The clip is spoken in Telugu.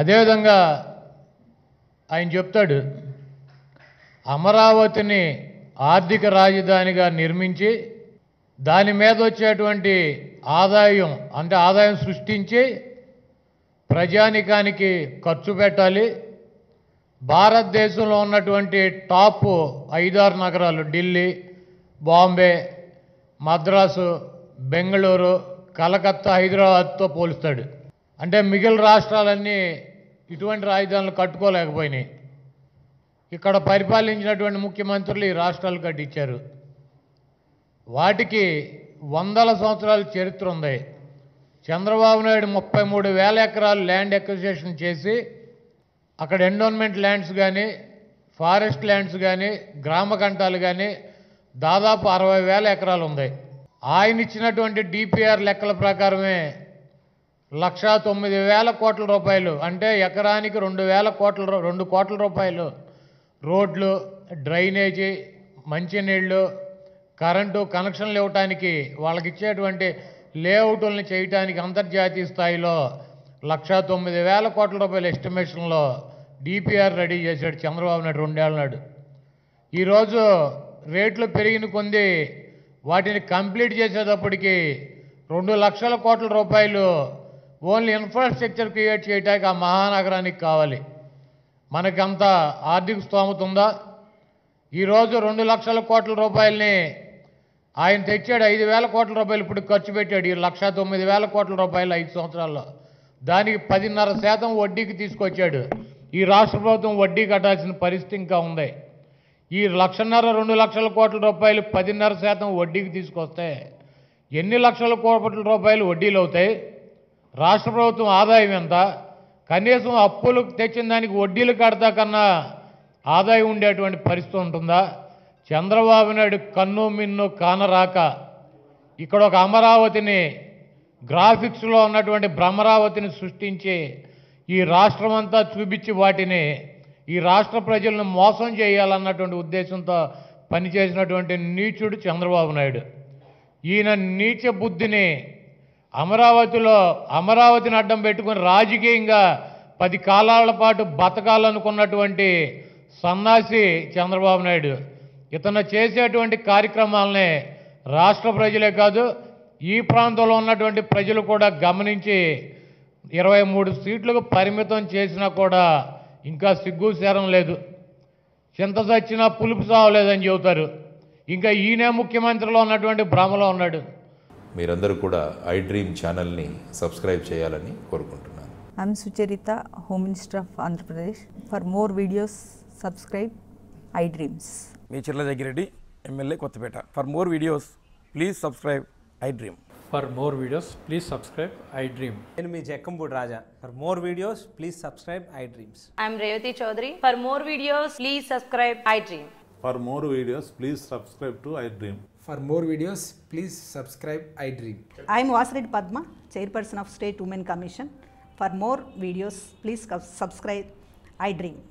అదేవిధంగా ఆయన చెప్తాడు అమరావతిని ఆర్థిక రాజధానిగా నిర్మించి దాని మీద వచ్చేటువంటి ఆదాయం అంటే ఆదాయం సృష్టించి ప్రజానికానికి ఖర్చు పెట్టాలి భారతదేశంలో ఉన్నటువంటి టాప్ ఐదారు నగరాలు ఢిల్లీ బాంబే మద్రాసు బెంగళూరు కలకత్తా హైదరాబాద్తో పోలుస్తాడు అంటే మిగిలిన రాష్ట్రాలన్నీ ఇటువంటి రాజధానులు కట్టుకోలేకపోయినాయి ఇక్కడ పరిపాలించినటువంటి ముఖ్యమంత్రులు ఈ రాష్ట్రాలు కట్టించారు వాటికి వందల సంవత్సరాల చరిత్ర ఉంది చంద్రబాబు నాయుడు ముప్పై మూడు వేల ఎకరాలు ల్యాండ్ ఎక్విజిషన్ చేసి అక్కడ ఎండోన్మెంట్ ల్యాండ్స్ కానీ ఫారెస్ట్ ల్యాండ్స్ కానీ గ్రామ కంటాలు కానీ దాదాపు అరవై వేల ఎకరాలు ఉంది ఆయన ఇచ్చినటువంటి డిపిఆర్ లెక్కల ప్రకారమే లక్షా తొమ్మిది వేల కోట్ల రూపాయలు అంటే ఎకరానికి రెండు వేల కోట్ల రూ- రెండు కోట్ల రూపాయలు రోడ్లు డ్రైనేజీ మంచినీళ్ళు కరెంటు కనెక్షన్లు ఇవ్వటానికి వాళ్ళకి ఇచ్చేటువంటి లేఅవుట్లను చేయటానికి అంతర్జాతీయ స్థాయిలో లక్షా తొమ్మిది వేల కోట్ల రూపాయల ఎస్టిమేషన్లో డిపిఆర్ రెడీ చేశాడు చంద్రబాబు నాయుడు రెండేళ్ల నాడు ఈరోజు రేట్లు పెరిగిన కొంది వాటిని కంప్లీట్ చేసేటప్పటికి రెండు లక్షల కోట్ల రూపాయలు ఓన్లీ ఇన్ఫ్రాస్ట్రక్చర్ క్రియేట్ చేయడానికి ఆ మహానగరానికి కావాలి మనకంత ఆర్థిక స్తోమత ఉందా ఈరోజు రెండు లక్షల కోట్ల రూపాయలని ఆయన తెచ్చాడు ఐదు వేల కోట్ల రూపాయలు ఇప్పుడు ఖర్చు పెట్టాడు ఈ లక్ష తొమ్మిది వేల కోట్ల రూపాయలు ఐదు సంవత్సరాల్లో దానికి పదిన్నర శాతం వడ్డీకి తీసుకొచ్చాడు ఈ రాష్ట్ర ప్రభుత్వం వడ్డీ కట్టాల్సిన పరిస్థితి ఇంకా ఉంది ఈ లక్షన్నర రెండు లక్షల కోట్ల రూపాయలు పదిన్నర శాతం వడ్డీకి తీసుకొస్తే ఎన్ని లక్షల కోట్ల రూపాయలు వడ్డీలు అవుతాయి రాష్ట్ర ప్రభుత్వం ఆదాయం ఎంత కనీసం అప్పులు తెచ్చిన దానికి వడ్డీలు కడతా కన్నా ఆదాయం ఉండేటువంటి పరిస్థితి ఉంటుందా చంద్రబాబు నాయుడు కన్ను మిన్ను కానరాక ఇక్కడ ఒక అమరావతిని గ్రాఫిక్స్లో ఉన్నటువంటి భ్రమరావతిని సృష్టించి ఈ రాష్ట్రం అంతా చూపించి వాటిని ఈ రాష్ట్ర ప్రజలను మోసం చేయాలన్నటువంటి ఉద్దేశంతో పనిచేసినటువంటి నీచుడు చంద్రబాబు నాయుడు ఈయన నీచ బుద్ధిని అమరావతిలో అమరావతిని అడ్డం పెట్టుకుని రాజకీయంగా పది కాలాల పాటు బతకాలనుకున్నటువంటి సన్నాసి చంద్రబాబు నాయుడు ఇతను చేసేటువంటి కార్యక్రమాలనే రాష్ట్ర ప్రజలే కాదు ఈ ప్రాంతంలో ఉన్నటువంటి ప్రజలు కూడా గమనించి ఇరవై మూడు సీట్లకు పరిమితం చేసినా కూడా ఇంకా సిగ్గు శరం లేదు చింత చచ్చినా పులుపు సావలేదని చెబుతారు ఇంకా ఈయనే ముఖ్యమంత్రిలో ఉన్నటువంటి భ్రమలో ఉన్నాడు మీరందరూ కూడా ఐ డ్రీమ్ ఛానల్ని సబ్స్క్రైబ్ చేయాలని కోరుకుంటున్నాను I'm Sucharita, Home Minister of Andhra Pradesh. For more videos, subscribe iDreams. మీ Chirla Jaggireddy MLA Kothapeta for more videos please subscribe iDream For more videos, please subscribe I Dream. నేను మీ Jakkampudi Raja for more videos please subscribe iDreams I'm Revati Chaudhary. For more videos, please subscribe iDream. For more videos, please subscribe to iDream. For more videos, please subscribe iDream. I am Vasireddy Padma, Chairperson of State Women Commission. For more videos, please subscribe iDream.